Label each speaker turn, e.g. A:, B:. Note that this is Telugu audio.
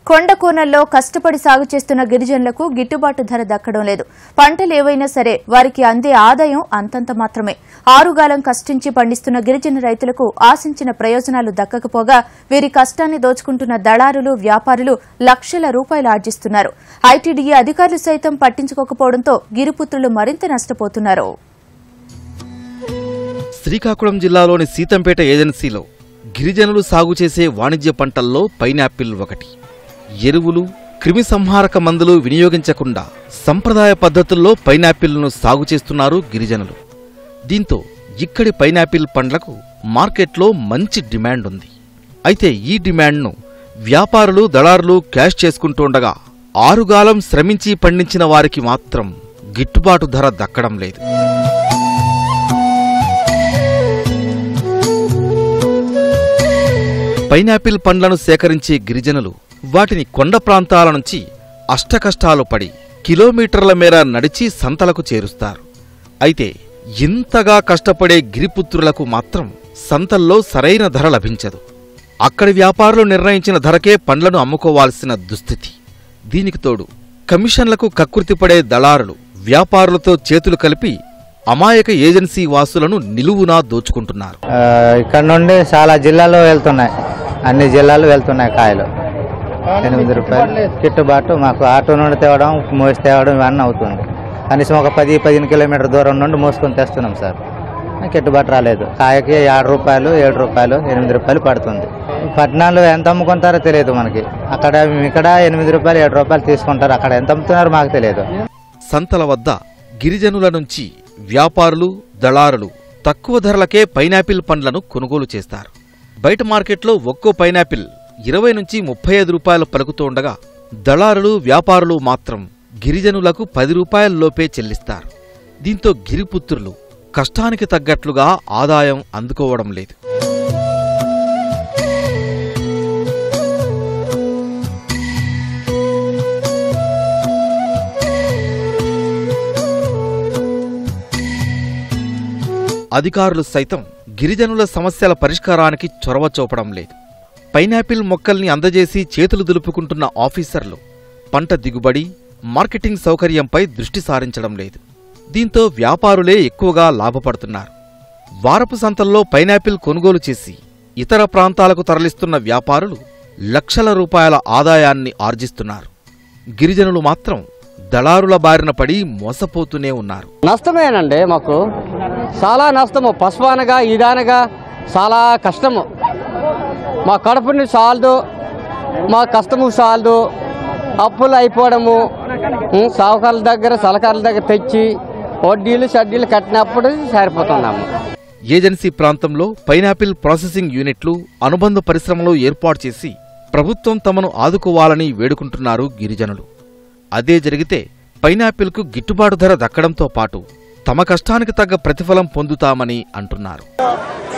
A: కొండ కోనల్లో కష్టపడి సాగు చేస్తున్న గిరిజనులకు గిట్టుబాటు ధర దక్కడం లేదు పంటలు ఏవైనా సరే వారికి అందే ఆదాయం అంతంత మాత్రమే ఆరుగాలం కష్టించి పండిస్తున్న గిరిజన రైతులకు ఆశించిన ప్రయోజనాలు దక్కకపోగా వీరి కష్టాన్ని దోచుకుంటున్న దళారులు వ్యాపారులు లక్షల రూపాయలు ఆర్జిస్తున్నారు ఐటీడీఏ అధికారులు సైతం పట్టించుకోకపోవడంతో గిరిపుత్రులు మరింత నష్టపోతున్నారు
B: శ్రీకాకుళం జిల్లాలోని సీతంపేట ఏజెన్సీలో గిరిజనులు సాగు చేసే వాణిజ్య పంటల్లో పైనాపిల్ ఒకటి ఎరువులు క్రిమి సంహారక మందులు వినియోగించకుండా సంప్రదాయ పద్ధతుల్లో పైనాపిల్ను సాగు చేస్తున్నారు గిరిజనులు దీంతో ఇక్కడి పైనాపిల్ పండ్లకు మార్కెట్లో మంచి డిమాండ్ ఉంది అయితే ఈ డిమాండ్ను వ్యాపారులు దళారులు క్యాష్ చేసుకుంటుండగా ఆరుగాలం శ్రమించి పండించిన వారికి మాత్రం గిట్టుబాటు ధర దక్కడం లేదు పైనాపిల్ పండ్లను సేకరించే గిరిజనులు వాటిని కొండ ప్రాంతాల నుంచి అష్టకష్టాలు పడి కిలోమీటర్ల మేర నడిచి సంతలకు చేరుస్తారు అయితే ఇంతగా కష్టపడే గిరిపుత్రులకు మాత్రం సంతల్లో సరైన ధర లభించదు అక్కడి వ్యాపారులు నిర్ణయించిన ధరకే పండ్లను అమ్ముకోవాల్సిన దుస్థితి దీనికి తోడు కమిషన్లకు కక్కుర్తిపడే దళారులు వ్యాపారులతో చేతులు కలిపి అమాయక ఏజెన్సీ వాసులను నిలువునా దోచుకుంటున్నారు
C: ఆ, ఇక్కడ నుండి చాలా జిల్లాలు వెళ్తున్నాయి అన్ని జిల్లాలు వెళ్తున్నాయి కాయలు ఎనిమిది రూపాయలు గిట్టుబాటు మాకు ఆటో నుండి తేవడం మోసి తేవడం ఇవన్నీ అవుతుంది కనీసం ఒక పది పదిహేను కిలోమీటర్ దూరం నుండి మోసుకొని తెస్తున్నాం సార్ గిట్టుబాటు రాలేదు కాయకి ఆరు రూపాయలు ఏడు రూపాయలు ఎనిమిది రూపాయలు పడుతుంది పట్టణాలు ఎంత అమ్ముకుంటారో తెలియదు మనకి అక్కడ ఇక్కడ ఎనిమిది రూపాయలు ఏడు రూపాయలు తీసుకుంటారు అక్కడ ఎంత అమ్ముతున్నారో మాకు తెలియదు
B: సంతల వద్ద గిరిజనుల నుంచి వ్యాపారులు దళారులు తక్కువ ధరలకే పైనాపిల్ పండ్లను కొనుగోలు చేస్తారు బయట మార్కెట్లో ఒక్కో పైనాపిల్ ఇరవై నుంచి ముప్పై ఐదు రూపాయలు పలుకుతుండగా దళారులు వ్యాపారులు మాత్రం గిరిజనులకు పది రూపాయల్లోపే చెల్లిస్తారు దీంతో గిరిపుత్రులు కష్టానికి తగ్గట్లుగా ఆదాయం అందుకోవడం లేదు అధికారులు సైతం గిరిజనుల సమస్యల పరిష్కారానికి చొరవ చూపడం లేదు పైనాపిల్ మొక్కల్ని అందజేసి చేతులు దులుపుకుంటున్న ఆఫీసర్లు పంట దిగుబడి మార్కెటింగ్ సౌకర్యంపై దృష్టి సారించడం లేదు దీంతో వ్యాపారులే ఎక్కువగా లాభపడుతున్నారు వారపు సంతల్లో పైనాపిల్ కొనుగోలు చేసి ఇతర ప్రాంతాలకు తరలిస్తున్న వ్యాపారులు లక్షల రూపాయల ఆదాయాన్ని ఆర్జిస్తున్నారు గిరిజనులు మాత్రం దళారుల బారిన పడి మోసపోతూనే ఉన్నారు
D: నష్టమేనండి మాకు చాలా నష్టము పశువానగా ఇదానగా చాలా కష్టము మా కడుపుని సాలదు మా కష్టము సాలదు అప్పులు అయిపోవడము ఉం, సావుకారుల దగ్గర సలకారుల దగ్గర తెచ్చి వడ్డీలు షడ్డీలు కట్టినప్పుడు సరిపోతున్నాము
B: ఏజెన్సీ ప్రాంతంలో పైనాపిల్ ప్రాసెసింగ్ యూనిట్లు అనుబంధ పరిశ్రమలు ఏర్పాటు చేసి ప్రభుత్వం తమను ఆదుకోవాలని వేడుకుంటున్నారు గిరిజనులు అదే జరిగితే పైనాపిల్కు గిట్టుబాటు ధర దక్కడంతో పాటు తమ కష్టానికి తగ్గ ప్రతిఫలం పొందుతామని అంటున్నారు